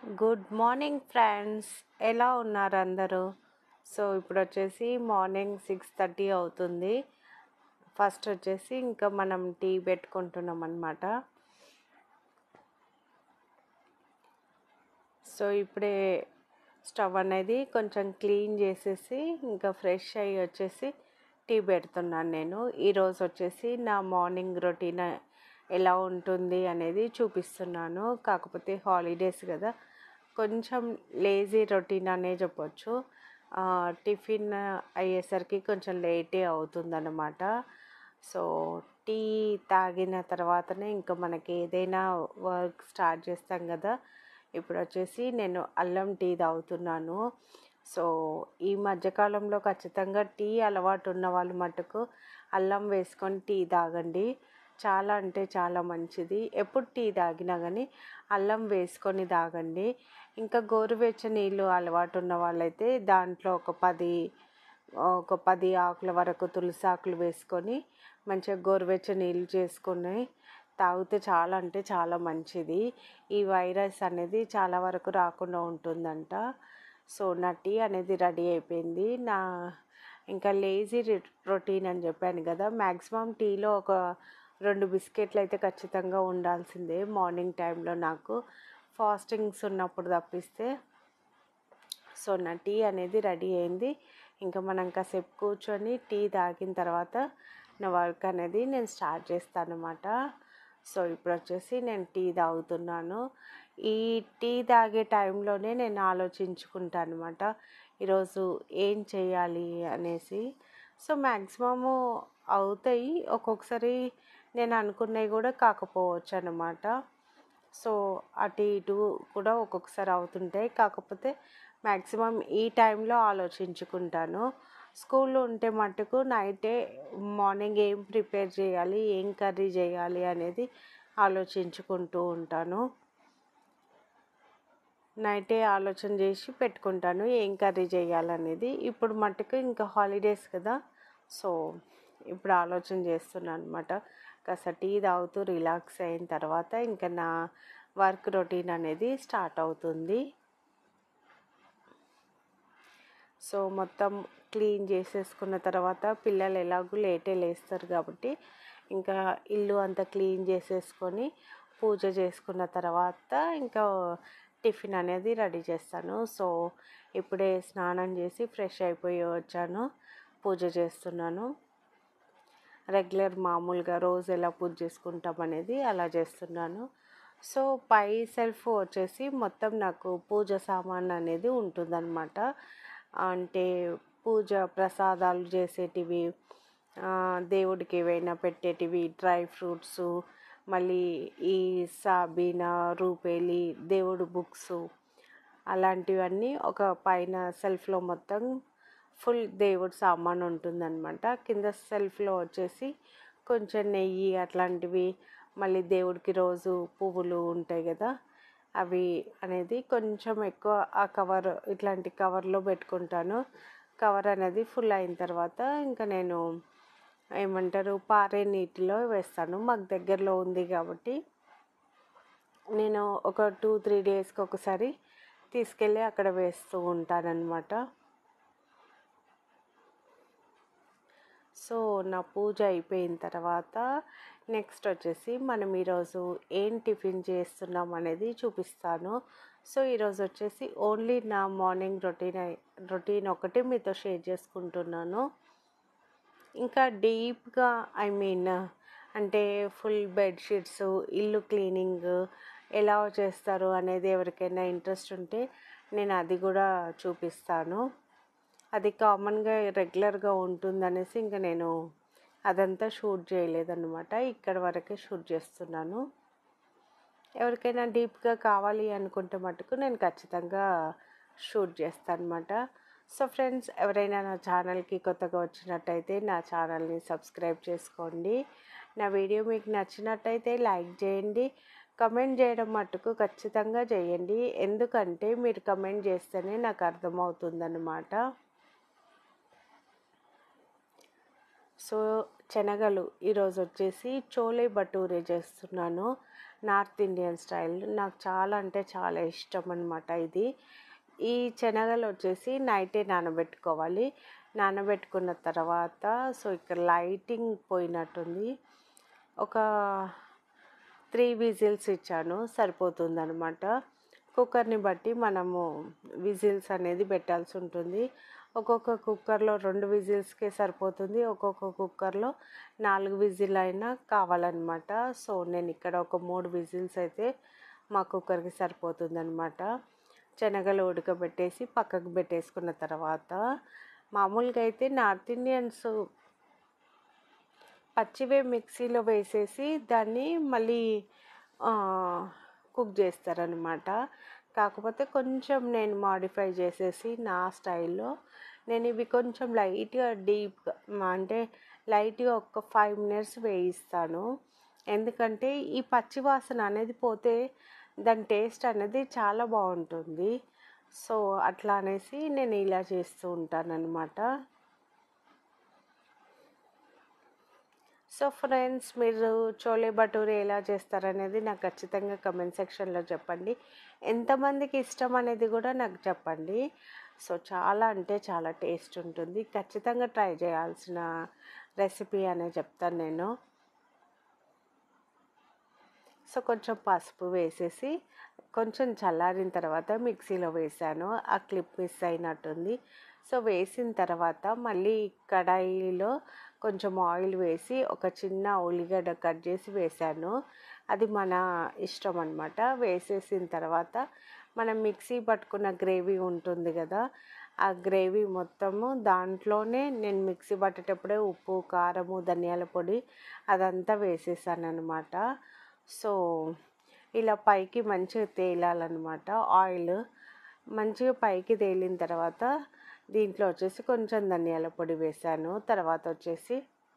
good morning friends ఎలా ఉన్నారు అందరూ సో ఇప్పుడు వచ్చేసి మార్నింగ్ సిక్స్ థర్టీ అవుతుంది ఫస్ట్ వచ్చేసి ఇంకా మనం టీ పెట్టుకుంటున్నాం అనమాట సో ఇప్పుడే స్టవ్ అనేది కొంచెం క్లీన్ చేసేసి ఇంకా ఫ్రెష్ అయ్యి వచ్చేసి టీ పెడుతున్నాను నేను ఈరోజు వచ్చేసి నా మార్నింగ్ రొటీన్ ఎలా ఉంటుంది అనేది చూపిస్తున్నాను కాకపోతే హాలిడేస్ కదా కొంచెం లేజీ రొటీన్ అనే చెప్పొచ్చు ఆ, టిఫిన్ అయ్యేసరికి కొంచెం లేటే అవుతుందన్నమాట సో టీ తాగిన తర్వాతనే ఇంకా మనకి ఏదైనా వర్క్ స్టార్ట్ చేస్తాం కదా ఇప్పుడు వచ్చేసి నేను అల్లం టీ తాగుతున్నాను సో ఈ మధ్యకాలంలో ఖచ్చితంగా టీ అలవాటు ఉన్న వాళ్ళు మటుకు అల్లం వేసుకొని టీ తాగండి చాలా అంటే చాలా మంచిది ఎప్పుడు టీ తాగినా కానీ అల్లం వేసుకొని తాగండి ఇంకా గోరువెచ్చ నీళ్ళు అలవాటు ఉన్న వాళ్ళైతే దాంట్లో ఒక పది ఒక పది ఆకుల వరకు తులసి ఆకులు వేసుకొని మంచిగా గోరువెచ్చ నీళ్ళు చేసుకొని తాగితే చాలా అంటే చాలా మంచిది ఈ వైరస్ అనేది చాలా వరకు రాకుండా ఉంటుందంట సో నా టీ అనేది రెడీ అయిపోయింది నా ఇంకా లేజీ రొటీన్ అని చెప్పాను కదా మ్యాక్సిమం టీలో ఒక రెండు బిస్కెట్లు అయితే ఖచ్చితంగా ఉండాల్సిందే మార్నింగ్ టైంలో నాకు ఫాస్టింగ్స్ ఉన్నప్పుడు తప్పిస్తే సో నా టీ అనేది రెడీ అయింది ఇంకా మనం కాసేపు కూర్చొని టీ తాగిన తర్వాత నా వర్క్ అనేది నేను స్టార్ట్ చేస్తాను అనమాట సో ఇప్పుడు వచ్చేసి నేను టీ తాగుతున్నాను ఈ టీ తాగే టైంలోనే నేను ఆలోచించుకుంటాను అనమాట ఈరోజు ఏం చేయాలి అనేసి సో మ్యాక్సిమము అవుతాయి ఒక్కొక్కసారి నేను అనుకున్నవి కూడా కాకపోవచ్చు అనమాట సో అటు ఇటు కూడా ఒక్కొక్కసారి అవుతుంటాయి కాకపోతే మ్యాక్సిమం ఈ టైంలో ఆలోచించుకుంటాను స్కూల్లో ఉంటే మటుకు నైటే మార్నింగ్ ఏం ప్రిపేర్ చేయాలి ఏం కర్రీ చేయాలి అనేది ఆలోచించుకుంటూ ఉంటాను నైటే ఆలోచన చేసి పెట్టుకుంటాను ఏం కర్రీ చేయాలనేది ఇప్పుడు మటుకు ఇంకా హాలిడేస్ కదా సో ఇప్పుడు ఆలోచన చేస్తున్నాను అనమాట కాస్త టీ తాగుతూ రిలాక్స్ అయిన తర్వాత ఇంకా నా వర్క్ రొటీన్ అనేది స్టార్ట్ అవుతుంది సో మొత్తం క్లీన్ చేసేసుకున్న తర్వాత పిల్లలు ఎలాగూ లేటే లేస్తారు కాబట్టి ఇంకా ఇల్లు అంతా క్లీన్ చేసేసుకొని పూజ చేసుకున్న తర్వాత ఇంకా టిఫిన్ అనేది రెడీ చేస్తాను సో ఇప్పుడే స్నానం చేసి ఫ్రెష్ అయిపోయి వచ్చాను పూజ చేస్తున్నాను రెగ్యులర్ మామూలుగా రోజు ఎలా పూజ చేసుకుంటాం అనేది అలా చేస్తున్నాను సో పై సెల్ఫ్ వచ్చేసి మొత్తం నాకు పూజ సామాన్ అనేది ఉంటుందన్నమాట అంటే పూజ ప్రసాదాలు చేసేటివి ఆ, దేవుడికి ఏవైనా పెట్టేటివి డ్రై ఫ్రూట్స్ మళ్ళీ ఈ సాబీనా రూపేలి దేవుడు బుక్స్ అలాంటివన్నీ ఒక పైన సెల్ఫ్లో మొత్తం ఫుల్ దేవుడు సామాన్ ఉంటుందన్నమాట కింద సెల్ఫ్లో వచ్చేసి కొంచెం నెయ్యి అట్లాంటివి మళ్ళీ దేవుడికి రోజు పువ్వులు ఉంటాయి కదా అవి అనేది కొంచెం ఎక్కువ ఆ కవర్ ఇట్లాంటి కవర్లో పెట్టుకుంటాను కవర్ అనేది ఫుల్ అయిన తర్వాత ఇంకా నేను ఏమంటారు పారే నీటిలో వేస్తాను మాకు దగ్గరలో ఉంది కాబట్టి నేను ఒక టూ త్రీ డేస్కి ఒకసారి తీసుకెళ్ళి అక్కడ వేస్తూ ఉంటానన్నమాట సో నా పూజ అయిపోయిన తర్వాత నెక్స్ట్ వచ్చేసి మనం ఈరోజు ఏం టిఫిన్ చేస్తున్నాం అనేది చూపిస్తాను సో ఈరోజు వచ్చేసి ఓన్లీ నా మార్నింగ్ రొటీన్ రొటీన్ ఒకటి మీతో షేర్ చేసుకుంటున్నాను ఇంకా డీప్గా ఐ మీన్ అంటే ఫుల్ బెడ్షీట్స్ ఇల్లు క్లీనింగ్ ఎలా చేస్తారు అనేది ఎవరికైనా ఇంట్రెస్ట్ ఉంటే నేను అది కూడా చూపిస్తాను అది కామన్గా రెగ్యులర్గా ఉంటుందనేసి ఇంకా నేను అదంతా షూట్ చేయలేదన్నమాట ఇక్కడ వరకే షూట్ చేస్తున్నాను ఎవరికైనా డీప్గా కావాలి అనుకుంటే మటుకు నేను ఖచ్చితంగా షూట్ చేస్తాను అనమాట సో ఫ్రెండ్స్ ఎవరైనా నా ఛానల్కి కొత్తగా వచ్చినట్టయితే నా ఛానల్ని సబ్స్క్రైబ్ చేసుకోండి నా వీడియో మీకు నచ్చినట్టయితే లైక్ చేయండి కమెంట్ చేయడం మట్టుకు ఖచ్చితంగా చేయండి ఎందుకంటే మీరు కమెంట్ చేస్తేనే నాకు అర్థమవుతుందన్నమాట సో శనగలు ఈరోజు వచ్చేసి చోలే భటూరే చేస్తున్నాను నార్త్ ఇండియన్ స్టైల్ నాకు చాలా అంటే చాలా ఇష్టం అనమాట ఇది ఈ శనగలు వచ్చేసి నైటే నానబెట్టుకోవాలి నానబెట్టుకున్న తర్వాత సో ఇక్కడ లైటింగ్ పోయినట్టుంది ఒక త్రీ విజిల్స్ ఇచ్చాను సరిపోతుందనమాట కుక్కర్ని బట్టి మనము విజిల్స్ అనేది పెట్టాల్సి ఉంటుంది ఒక్కొక్క కుక్కర్లో రెండు విజిల్స్కే సరిపోతుంది ఒక్కొక్క కుక్కర్లో నాలుగు విజిల్ అయినా కావాలన్నమాట సో నేను ఇక్కడ ఒక మూడు విజిల్స్ అయితే మా కుక్కర్కి సరిపోతుందన్నమాట శనగలు ఉడకబెట్టేసి పక్కకు పెట్టేసుకున్న తర్వాత మామూలుగా అయితే నార్త్ ఇండియన్స్ పచ్చివే మిక్సీలో వేసేసి దాన్ని మళ్ళీ కుక్ చేస్తారనమాట కాకపోతే కొంచెం నేను మాడిఫై చేసేసి నా స్టైల్లో నేను ఇవి కొంచెం లైట్గా డీప్గా అంటే లైట్గా ఒక ఫైవ్ మినిట్స్ వేయిస్తాను ఎందుకంటే ఈ పచ్చి వాసన అనేది పోతే దాని టేస్ట్ అనేది చాలా బాగుంటుంది సో అట్లా అనేసి నేను ఇలా చేస్తూ ఉంటానన్నమాట సో ఫ్రెండ్స్ మీరు చోలే భటూరే ఎలా చేస్తారనేది నాకు ఖచ్చితంగా కమెంట్ సెక్షన్లో చెప్పండి ఎంతమందికి ఇష్టం అనేది కూడా నాకు చెప్పండి సో చాలా అంటే చాలా టేస్ట్ ఉంటుంది ఖచ్చితంగా ట్రై చేయాల్సిన రెసిపీ అనే చెప్తాను నేను సో కొంచెం పసుపు వేసేసి కొంచెం చల్లారిన తర్వాత మిక్సీలో వేసాను ఆ క్లిప్ మిస్ అయినట్టుంది సో వేసిన తర్వాత మళ్ళీ కడాయిలో కొంచెం ఆయిల్ వేసి ఒక చిన్న ఉల్లిగడ్డ కట్ చేసి వేసాను అది మన ఇష్టం అనమాట వేసేసిన తర్వాత మనం మిక్సీ పట్టుకున్న గ్రేవీ ఉంటుంది కదా ఆ గ్రేవీ మొత్తము దాంట్లోనే నేను మిక్సీ పట్టేటప్పుడే ఉప్పు కారము ధనియాల పొడి అదంతా వేసేసాను అనమాట సో ఇలా పైకి మంచిగా తేలాలన్నమాట ఆయిల్ మంచిగా పైకి తేలిన తర్వాత దీంట్లో వచ్చేసి కొంచెం ధనియాల పొడి వేసాను తర్వాత వచ్చేసి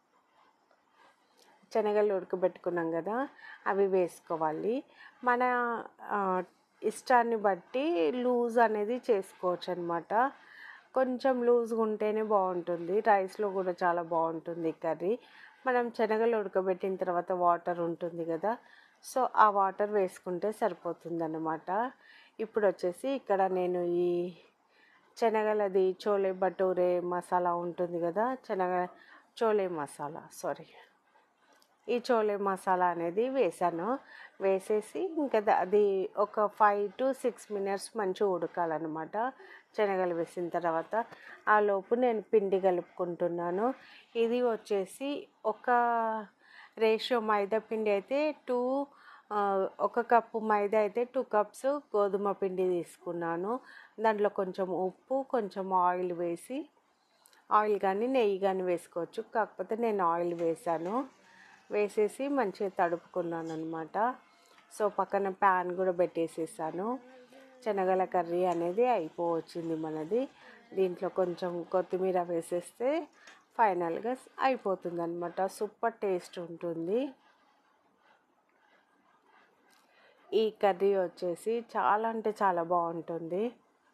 శనగలు ఉడకబెట్టుకున్నాం కదా అవి వేసుకోవాలి మన ఇష్టాన్ని బట్టి లూజ్ అనేది చేసుకోవచ్చు అనమాట కొంచెం లూజ్గా ఉంటేనే బాగుంటుంది రైస్లో కూడా చాలా బాగుంటుంది కర్రీ మనం శనగలు ఉడకబెట్టిన తర్వాత వాటర్ ఉంటుంది కదా సో ఆ వాటర్ వేసుకుంటే సరిపోతుంది అన్నమాట ఇప్పుడు వచ్చేసి ఇక్కడ నేను ఈ శనగలది చోలే భటూరే మసాలా ఉంటుంది కదా శనగ చోలే మసాలా సారీ ఈ చోలే మసాలా అనేది వేసాను వేసేసి ఇంకా అది ఒక ఫైవ్ టు సిక్స్ మినిట్స్ మంచిగా ఉడకాలన్నమాట శనగలు వేసిన తర్వాత ఆ లోపు నేను పిండి కలుపుకుంటున్నాను ఇది వచ్చేసి ఒక రేషియో మైదా పిండి అయితే టూ ఒక కప్పు మైదా అయితే టూ కప్స్ గోధుమ పిండి తీసుకున్నాను దాంట్లో కొంచెం ఉప్పు కొంచెం ఆయిల్ వేసి ఆయిల్ కానీ నెయ్యి కానీ వేసుకోవచ్చు కాకపోతే నేను ఆయిల్ వేసాను వేసేసి మంచిగా తడుపుకున్నాను అనమాట సో పక్కన ప్యాన్ కూడా పెట్టేసేసాను శనగల కర్రీ అనేది అయిపోవచ్చింది మనది దీంట్లో కొంచెం కొత్తిమీర వేసేస్తే ఫైనల్గా అయిపోతుంది అనమాట సూపర్ టేస్ట్ ఉంటుంది ఈ కర్రీ వచ్చేసి చాలా అంటే చాలా బాగుంటుంది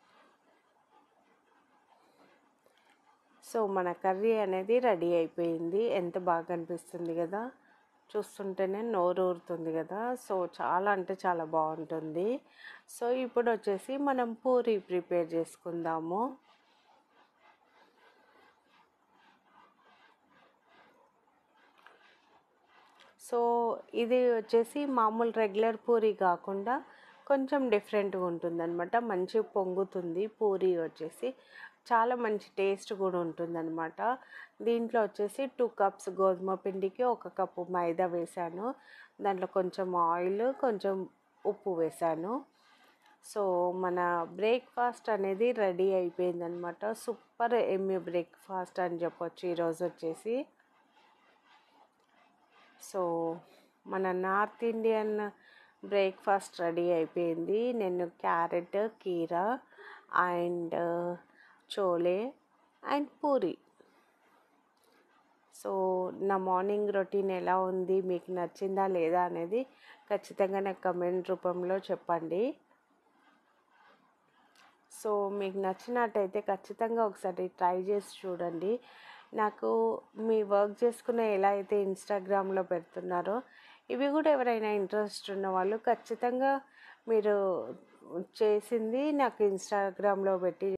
సో మన కర్రీ అనేది రెడీ అయిపోయింది ఎంత బాగా అనిపిస్తుంది కదా చూస్తుంటేనే నోరు ఊరుతుంది కదా సో చాలా అంటే చాలా బాగుంటుంది సో ఇప్పుడు వచ్చేసి మనం పూరి ప్రిపేర్ చేసుకుందాము సో ఇది వచ్చేసి మామూలు రెగ్యులర్ పూరి కాకుండా కొంచెం డిఫరెంట్గా ఉంటుందన్నమాట మంచి పొంగుతుంది పూరి వచ్చేసి చాలా మంచి టేస్ట్ కూడా ఉంటుందన్నమాట దీంట్లో వచ్చేసి టూ కప్స్ గోధుమ పిండికి ఒక కప్పు మైదా వేసాను దాంట్లో కొంచెం ఆయిల్ కొంచెం ఉప్పు వేసాను సో మన బ్రేక్ఫాస్ట్ అనేది రెడీ అయిపోయిందనమాట సూపర్ ఎమ్మి బ్రేక్ఫాస్ట్ అని చెప్పొచ్చు ఈరోజు వచ్చేసి సో మన నార్త్ ఇండియన్ బ్రేక్ఫాస్ట్ రెడీ అయిపోయింది నేను క్యారెట్ కీరా and chole and puri so నా మార్నింగ్ రొటీన్ ఎలా ఉంది మీకు నచ్చిందా లేదా అనేది ఖచ్చితంగా నాకు కమెంట్ రూపంలో చెప్పండి సో మీకు నచ్చినట్టయితే ఖచ్చితంగా ఒకసారి ట్రై చేసి చూడండి నాకు మీ వర్క్ చేసుకునే ఎలా అయితే ఇన్స్టాగ్రామ్లో పెడుతున్నారో ఇవి కూడా ఎవరైనా ఇంట్రెస్ట్ ఉన్న వాళ్ళు ఖచ్చితంగా మీరు చేసింది నాకు ఇన్స్టాగ్రామ్లో పెట్టి